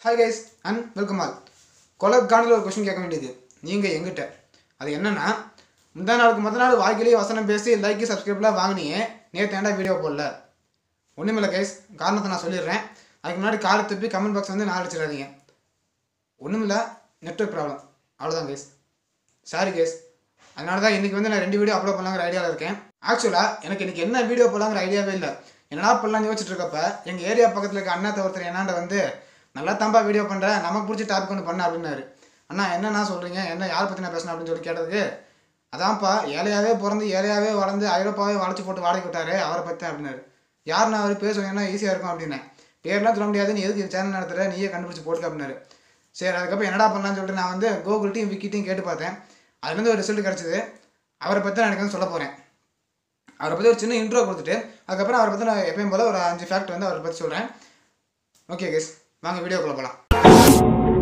hi guys and welcome all கொலக்காண்டில் ஒரு question கேட்க வேண்டியது நீங்கள் எங்கிட்ட அது என்னன்னா முந்தா நாளுக்கு முதல் நாள் வாய்க்கிலேயே வசனம் பேசி லைக் சப்ஸ்கிரைப்லாம் வாங்கினியே நேற்று ஏன்டா வீடியோ போடல ஒன்றுமில்ல கைஸ் காரணத்தை நான் சொல்லிடுறேன் அதுக்கு முன்னாடி காலை துப்பி கமெண்ட் பாக்ஸ் வந்து நான் அடிச்சிடாதீங்க ஒன்றுமில்ல நெட்ஒர்க் ப்ராப்ளம் அவ்வளோதான் கைஸ் சாரி கேஸ் அதனால தான் இன்றைக்கி வந்து நான் ரெண்டு வீடியோ அப்லோட் பண்ணலாங்கிற ஐடியாவில் இருக்கேன் ஆக்சுவலாக எனக்கு இன்றைக்கி என்ன வீடியோ போடலாங்கிற ஐடியாவே இல்லை என்னடா பண்ணலாம்னு யோசிச்சுட்டு இருக்கப்ப எங்கள் ஏரியா பக்கத்தில் இருக்க அண்ணா ஒருத்தர் என்னாண்ட வந்து நல்லா தாம்பா வீடியோ பண்ணுறேன் நமக்கு பிடிச்ச டாபிக் ஒன்று பண்ண அப்படின்னாரு அண்ணா என்னண்ணா சொல்கிறீங்க என்ன யார் பற்றி நான் பேசணும் அப்படின்னு சொல்லி கேட்டதுக்கு அதான்ப்பா ஏழையாவே பிறந்து ஏழையாவே வளர்ந்து ஐரோப்பாவே வளைச்சு போட்டு வாடகை விட்டாரு அவரை பற்றி அப்படின்னாரு யாருண்ணா அவர் பேர் சொன்னீங்கன்னா ஈஸியாக இருக்கும் அப்படின்னேன் பேர்லாம் சொல்ல முடியாது நீ எதுக்கு சேனல் நடத்துகிற நீயே கண்டுபிடிச்சி போட்டுக்க அப்படின்னாரு சரி அதுக்கப்புறம் என்னடா பண்ணலாம்னு சொல்லிட்டு நான் வந்து கூகுள்ட்டையும் விக்கிட்டையும் கேட்டு பார்த்தேன் அதுலேருந்து ஒரு ரிசல்ட் கிடச்சிது அவரை பற்றி நான் எனக்கு வந்து சொல்ல போகிறேன் அவரை பற்றி ஒரு சின்ன இன்ட்ரோ கொடுத்துட்டு அதுக்கப்புறம் அவரை பற்றி நான் எப்பயும் போல் ஒரு அஞ்சு ஃபேக்ட் வந்து அவரை பற்றி சொல்கிறேன் ஓகே கேஸ் வாங்க வீடியோக்குள்ளே போகலாம்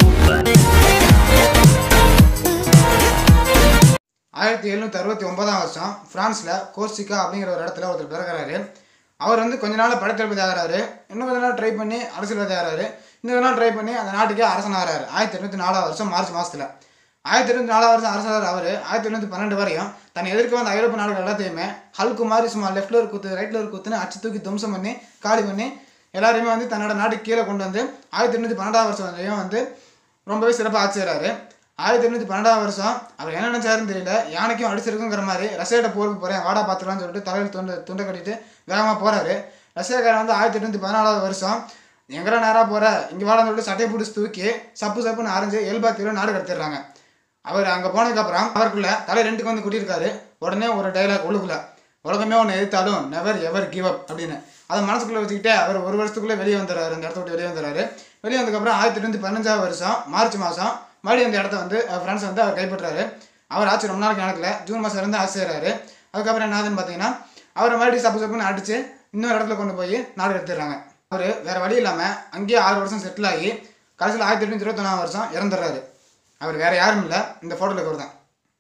ஆயிரத்தி எழுநூற்றி அறுபத்தி ஒன்பதாம் வருஷம் ஃப்ரான்ஸில் கோர்சிகா அப்படிங்கிற ஒரு இடத்துல ஒருத்தர் பிறகுறாரு அவர் வந்து கொஞ்ச நாள் படைத்தளபதி ஆகிறாரு இன்னும் கொஞ்ச நாள் ட்ரை பண்ணி அரசியல்வாதி ஆகிறாரு இன்னும் கொஞ்ச நாள் ட்ரை பண்ணி அந்த நாட்டுக்கே அரசன் ஆகிறாரு ஆயிரத்தி எண்ணூற்றி நாலாம் வருஷம் மார்ச் மாதத்தில் ஆயிரத்தி எண்ணூற்றி நாலாம் வருஷம் அரசர் அவர் ஆயிரத்தி எண்ணூற்றி பன்னெண்டு வரையும் தன் எதிர்க்க வந்த ஐரோப்பிய நாடுகள் எல்லாத்தையுமே ஹல்கு மாதிரி சும்மா லெஃப்டில் ஒரு குத்து ரைட்டில் ஒரு குத்துன்னு அச்சு தூக்கி தும்சம் பண்ணி காலி பண்ணி எல்லாரையுமே வந்து தன்னோட நாட்டுக்கு கீழே கொண்டு வந்து ஆயிரத்தி எண்ணூற்றி பன்னெண்டாம் வருஷம் வரையும் வந்து ரொம்பவே சிறப்பாக ஆட்சி செய்கிறாரு ஆயிரத்தி எண்ணூற்றி பன்னெண்டாம் வருஷம் அவர் என்ன நினைச்சாருன்னு தெரியல யானைக்கும் அடிச்சிருக்குங்கிற மாதிரி ரஷ்யாட்ட போருக்கு போகிறேன் வாடா பார்த்துக்கலாம்னு சொல்லிட்டு தலையில் துண்டு துண்டை கட்டிட்டு வேகமாக போகிறாரு ரஷ்யாக்காரன் வந்து ஆயிரத்தி எண்ணூற்றி பதினாலாவது வருஷம் எங்கடா நேராக போகிற இங்கே வாடான்னு சொல்லிட்டு சட்டையை பிடிச்சி தூக்கி சப்பு சப்புன்னு அரைஞ்சு எல்பாத்தியில் நாடு கடத்திடுறாங்க அவர் அங்கே போனதுக்கப்புறம் அவருக்குள்ள தலை ரெண்டுக்கு வந்து கூட்டியிருக்காரு உடனே ஒரு டைலாக் உள்ளுக்குள்ள உலகமே ஒன்று எதிர்த்தாலும் நெவர் எவர் கிவ் அப் அப்படின்னு அதை மனசுக்குள்ளே வச்சுக்கிட்டே அவர் ஒரு வருஷத்துக்குள்ளே வெளியே வந்துடுறாரு அந்த இடத்த விட்டு வெளியே வந்துடுறாரு வெளியே வந்ததுக்கப்புறம் ஆயிரத்தி எண்ணூற்றி பதினஞ்சாவது வருஷம் மார்ச் மாதம் மறுபடியும் அந்த இடத்த வந்து ஃப்ரெண்ட்ஸ் வந்து அவர் கைப்பற்றுறாரு அவர் ஆட்சி ரொம்ப நாள் கணக்கில் ஜூன் மாதம் இருந்து ஆட்சி செய்கிறாரு அதுக்கப்புறம் என்ன ஆகுதுன்னு பார்த்தீங்கன்னா அவரை மறுபடியும் சப்பு சப்புன்னு அடித்து இன்னொரு இடத்துல கொண்டு போய் நாடு எடுத்துடுறாங்க அவர் வேறு வழி இல்லாமல் அங்கேயே ஆறு வருஷம் செட்டில் ஆகி கடைசியில் ஆயிரத்தி எட்நூற்றி இருபத்தொன்னாம் வருஷம் இறந்துடுறாரு அவர் வேறு யாரும் இல்லை இந்த ஃபோட்டோவில் இருக்கிறவர் தான்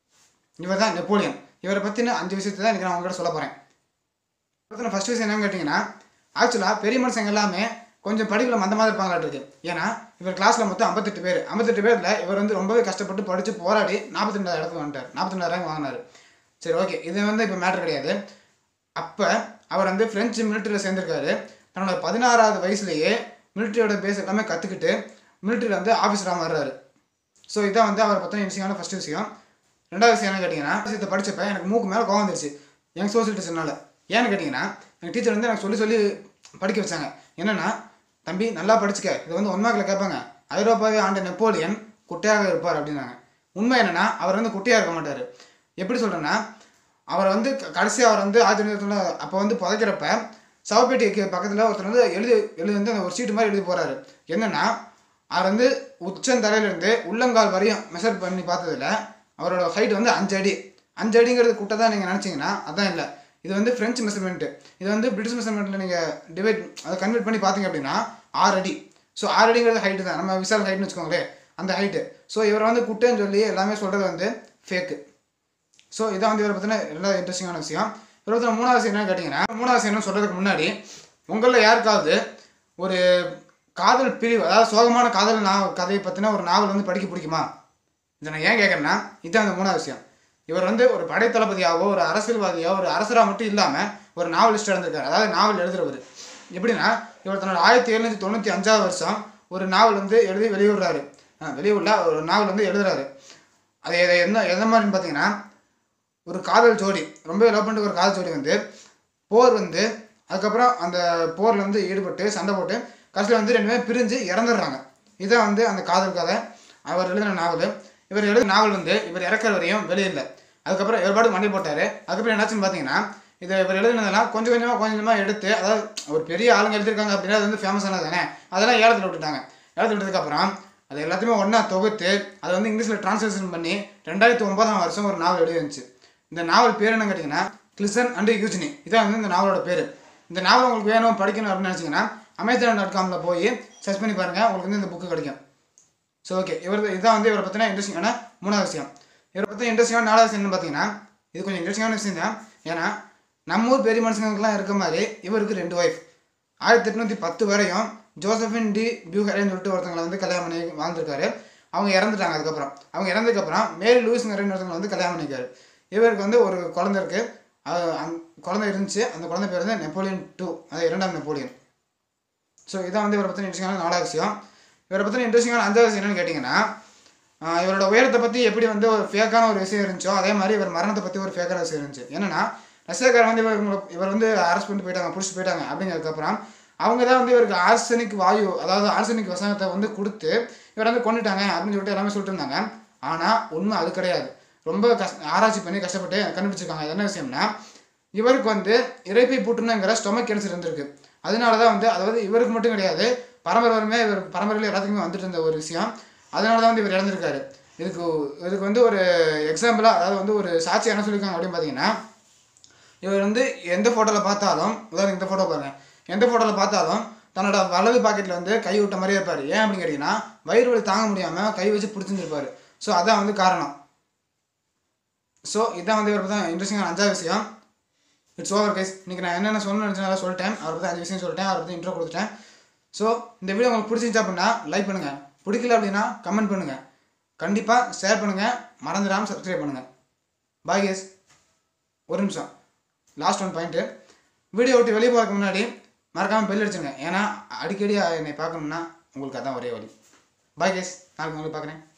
இவர் தான் நெப்போலியன் இவரை பற்றின அஞ்சு விஷயத்தை தான் இன்றைக்கி நான் உங்கள்கிட்ட சொல்ல போகிறேன் பற்றின ஃபஸ்ட் விஷயம் என்னன்னு கேட்டிங்கன்னா ஆக்சுவலாக பெரிய மனுஷங்க எல்லாமே கொஞ்சம் படிப்பில் மந்தமாக இருப்பாங்களாட்டு இருக்கு ஏன்னா இவர் கிளாஸில் மொத்தம் ஐம்பத்தெட்டு பேர் ஐம்பத்தெட்டு பேரில் இவர் வந்து ரொம்பவே கஷ்டப்பட்டு படித்து போராடி நாற்பத்தி ரெண்டாயிரம் இடத்துக்கு வந்துட்டார் நாற்பத்தி ரெண்டாயிரம் வாங்கினார் சரி ஓகே இது வந்து இப்போ மேட்ரு கிடையாது அப்போ அவர் வந்து ஃப்ரெஞ்சு மிலிட்டரியில் சேர்ந்திருக்காரு தன்னோட பதினாறாவது வயசுலேயே மிலிட்டரியோட பேஸ் எல்லாமே கற்றுக்கிட்டு மிலிட்டரியில் வந்து ஆஃபீஸராக மாறுறாரு ஸோ இதான் வந்து அவரை பற்றின விஷயமான ஃபஸ்ட்டு விஷயம் ரெண்டாவது விஷயம் என்ன கேட்டிங்கன்னா விஷயத்தை படித்தப்ப எனக்கு மூக்கு மேலே கோவம் வந்துருச்சு எங்கள் சோசியல் டீச்சர்னால ஏன்னு கேட்டிங்கன்னா எங்கள் டீச்சர் வந்து எனக்கு சொல்லி சொல்லி படிக்க வச்சாங்க என்னென்னா தம்பி நல்லா படிச்சுக்க இது வந்து ஒன்மாக்கில் கேட்பாங்க ஐரோப்பாவே ஆண்ட நெப்போலியன் குட்டையாக இருப்பார் அப்படின்னாங்க உண்மை என்னென்னா அவர் வந்து குட்டையாக இருக்க மாட்டார் எப்படி சொல்கிறேன்னா அவர் வந்து கடைசியாக அவர் வந்து ஆயிரத்தி தொள்ளாயிரத்தி அப்போ வந்து புதைக்கிறப்ப சவப்பேட்டைக்கு பக்கத்தில் ஒருத்தர் வந்து எழுதி எழுதி வந்து அந்த ஒரு சீட்டு மாதிரி எழுதி போகிறாரு என்னென்னா அவர் வந்து உச்சந்தலையிலேருந்து உள்ளங்கால் வரையும் மெஷர் பண்ணி பார்த்ததுல அவரோட ஹைட் வந்து அஞ்சு அடி அஞ்சு அடிங்கிறது குட்டை தான் நீங்கள் நினச்சிங்கன்னா அதான் இல்லை இது வந்து ஃப்ரெஞ்ச் மெஷர்மெண்ட்டு இது வந்து பிரிட்டிஷ் மெஷர்மெண்ட்டில் நீங்கள் டிவைட் அதை கன்வெர்ட் பண்ணி பார்த்தீங்க அப்படின்னா ஆறு அடி ஸோ ஆறு அடிங்கிறது ஹைட்டு தான் நம்ம விசால் ஹைட்னு வச்சுக்கோங்களேன் அந்த ஹைட்டு ஸோ இவரை வந்து குட்டைன்னு சொல்லி எல்லாமே சொல்கிறது வந்து ஃபேக்கு ஸோ இதான் வந்து இவரை பற்றின ரெண்டாவது இன்ட்ரெஸ்டிங்கான விஷயம் இவரை பற்றின மூணாவது விஷயம் என்னன்னு கேட்டிங்கன்னா மூணாவது விஷயம் என்ன சொல்கிறதுக்கு முன்னாடி உங்களில் யாருக்காவது ஒரு காதல் பிரிவு அதாவது சோகமான காதல் நா கதையை பற்றின ஒரு நாவல் வந்து படிக்க பிடிக்குமா இதை நான் ஏன் கேட்குறேன்னா இதுதான் அந்த மூணாவது விஷயம் இவர் வந்து ஒரு படைத்தளபதியாவோ ஒரு அரசியல்வாதியாவோ ஒரு அரசராக மட்டும் இல்லாமல் ஒரு நாவலிஸ்டாக இருந்திருக்காரு அதாவது நாவல் எழுதுறவர் எப்படின்னா இவர் தன்னோட ஆயிரத்தி எழுநூற்றி தொண்ணூற்றி அஞ்சாவது வருஷம் ஒரு நாவல் வந்து எழுதி வெளியிடுறாரு வெளியூரில் ஒரு நாவல் வந்து எழுதுறாரு அது எதை என்ன எந்த மாதிரின்னு பார்த்தீங்கன்னா ஒரு காதல் ஜோடி ரொம்ப லவ் பண்ணிட்டு ஒரு காதல் ஜோடி வந்து போர் வந்து அதுக்கப்புறம் அந்த போரில் வந்து ஈடுபட்டு சண்டை போட்டு கடைசியில் வந்து ரெண்டு பேரும் பிரிஞ்சு இறந்துடுறாங்க இதான் வந்து அந்த காதல் கதை அவர் எழுதின நாவல் இவர் எழுதின நாவல் வந்து இவர் இறக்குற வரையும் வெளியில்லை அதுக்கப்புறம் இவர் பாட்டு மண்டி போட்டார் அதுக்கப்புறம் என்னாச்சுன்னு பார்த்தீங்கன்னா இதை இவர் எழுதினதெல்லாம் கொஞ்சம் கொஞ்சமாக கொஞ்சம் கொஞ்சமாக எடுத்து அதாவது ஒரு பெரிய ஆளுங்க எழுதியிருக்காங்க அப்படின்னா அது வந்து ஃபேமஸானது தானே அதெல்லாம் ஏலத்தில் விட்டுட்டாங்க ஏலத்தில் விட்டதுக்கப்புறம் அது எல்லாத்தையுமே ஒன்றா தொகுத்து அதை வந்து இங்கிலீஷில் ட்ரான்ஸ்லேஷன் பண்ணி ரெண்டாயிரத்தி ஒன்பதாம் வருஷம் ஒரு நாவல் எழுதி இருந்துச்சு இந்த நாவல் பேர் என்ன கேட்டிங்கன்னா கிளிசன் அண்ட் யூஜினி இதான் வந்து இந்த நாவலோட பேர் இந்த நாவல் உங்களுக்கு வேணும் படிக்கணும் அப்படின்னு நினச்சிங்கன்னா அமேசான் டாட் காமில் போய் சர்ச் பண்ணி பாருங்கள் உங்களுக்கு வந்து இந்த புக்கு கிடைக்கும் ஸோ ஓகே இவர் இதுதான் வந்து இவரை பற்றின இன்ட்ரெஸ்டிங்கான மூணாவது விஷயம் இவரை பற்றி இன்ட்ரெஸ்டிங்கான நாலாவது விஷயம் என்ன பார்த்தீங்கன்னா இது கொஞ்சம் இன்ட்ரெஸ்டிங்கான விஷயம் தான் ஏன்னா நம்ம ஊர் பெரிய மனுஷங்களுக்குலாம் இருக்க மாதிரி இவருக்கு ரெண்டு ஒய்ஃப் ஆயிரத்தி எட்நூற்றி பத்து வரையும் ஜோசபின் டி பியூஹரேன்னு சொல்லிட்டு ஒருத்தங்களை வந்து கல்யாணம் பண்ணி வாழ்ந்திருக்காரு அவங்க இறந்துட்டாங்க அதுக்கப்புறம் அவங்க இறந்ததுக்கப்புறம் மேரி லூயிஸ்ங்கிறன்னு ஒருத்தங்களை வந்து கல்யாணம் பண்ணிக்காரு இவருக்கு வந்து ஒரு குழந்தை இருக்கு அது அந் குழந்தை இருந்துச்சு அந்த குழந்தை பேர் வந்து நெப்போலியன் டூ அது இரண்டாம் நெப்போலியன் ஸோ இதான் வந்து இவரை பற்றின இன்ட்ரெஸ்டிங்கான நாலாவது விஷயம் இவரை பற்றின இன்ட்ரெஸ்டிங்கான அஞ்சாவது விஷயம் என்னன்னு கேட்டிங்கன்னா ஆஹ் இவரோட உயரத்தை பற்றி எப்படி வந்து ஒரு ஃபேக்கான ஒரு விஷயம் இருந்துச்சோ அதே மாதிரி இவர் மரணத்தை பற்றி ஒரு ஃபேக்கான விஷயம் இருந்துச்சு என்னன்னா ரஷ்யாக்காரர் வந்து இவர் இவங்களை- இவர் வந்து அரெஸ்ட் பண்ணிட்டு போயிட்டாங்க பிடிச்சிட்டு போயிட்டாங்க அப்படிங்கிறதுக்கப்புறம் அவங்க தான் வந்து இவருக்கு ஆர்சனிக் வாயு அதாவது ஆர்சனிக் வசனத்தை வந்து கொடுத்து இவர் வந்து கொண்டுட்டாங்க அப்படின்னு சொல்லிட்டு எல்லாமே சொல்லிட்டு இருந்தாங்க ஆனால் உண்மை அது கிடையாது ரொம்ப கஷ் ஆராய்ச்சி பண்ணி கஷ்டப்பட்டு கண்டுபிடிச்சிருக்காங்க அது என்ன விஷயம்னா இவருக்கு வந்து இறைப்பை புற்றுநோய்ங்கிற ஸ்டொமக் கேன்சர் இருந்திருக்கு அதனால தான் வந்து அதாவது இவருக்கு மட்டும் கிடையாது பரம்பரையுமே இவர் பரம்பரையில் எல்லாத்துக்குமே வந்துட்டு இருந்த ஒரு விஷயம் அதனால தான் வந்து இவர் இறந்திருக்காரு இதுக்கு இதுக்கு வந்து ஒரு எக்ஸாம்பிளாக அதாவது வந்து ஒரு சாட்சி என்ன சொல்லியிருக்காங்க அப்படின்னு பார்த்தீங்கன்னா இவர் வந்து எந்த ஃபோட்டோவில் பார்த்தாலும் உதாரணம் இந்த ஃபோட்டோ பாருங்க எந்த ஃபோட்டோவில் பார்த்தாலும் தன்னோட வலது பாக்கெட்டில் வந்து கை விட்ட மாதிரியே இருப்பார் ஏன் அப்படின்னு கேட்டிங்கன்னா வயிறு வலி தாங்க முடியாமல் கை வச்சு பிடிச்சிருந்துருப்பாரு ஸோ அதான் வந்து காரணம் ஸோ இதான் வந்து இவரை பற்றி இன்ட்ரெஸ்டிங்கான அஞ்சாவது விஷயம் இட்ஸ் ஓவர் கைஸ் இன்றைக்கி நான் என்னென்ன சொல்லணும்னு நினச்சேன் சொல்லிட்டேன் அவரை பற்றி அஞ்சு விஷயம் சொல்லிட்டேன் அவரை பற்றி இன்ட்ரோ கொடுத்துட்டேன் ஸோ இந்த வீடியோ உங்களுக்கு பிடிச்சிருந்துச்சு அப்படின்னா லைக் பண்ணுங்கள் பிடிக்கல அப்படின்னா கமெண்ட் பண்ணுங்கள் கண்டிப்பாக ஷேர் பண்ணுங்கள் மறந்துடாமல் சப்ஸ்கிரைப் பண்ணுங்கள் பாய் கேஸ் ஒரு நிமிஷம் லாஸ்ட் ஒன் பாயிண்ட்டு வீடியோ விட்டு வெளியே போகிறதுக்கு முன்னாடி மறக்காமல் பெல் அடிச்சுங்க ஏன்னா அடிக்கடி என்னை பார்க்கணும்னா உங்களுக்கு அதான் ஒரே வழி பாய் கேஸ் நாளைக்கு உங்களுக்கு பார்க்குறேன்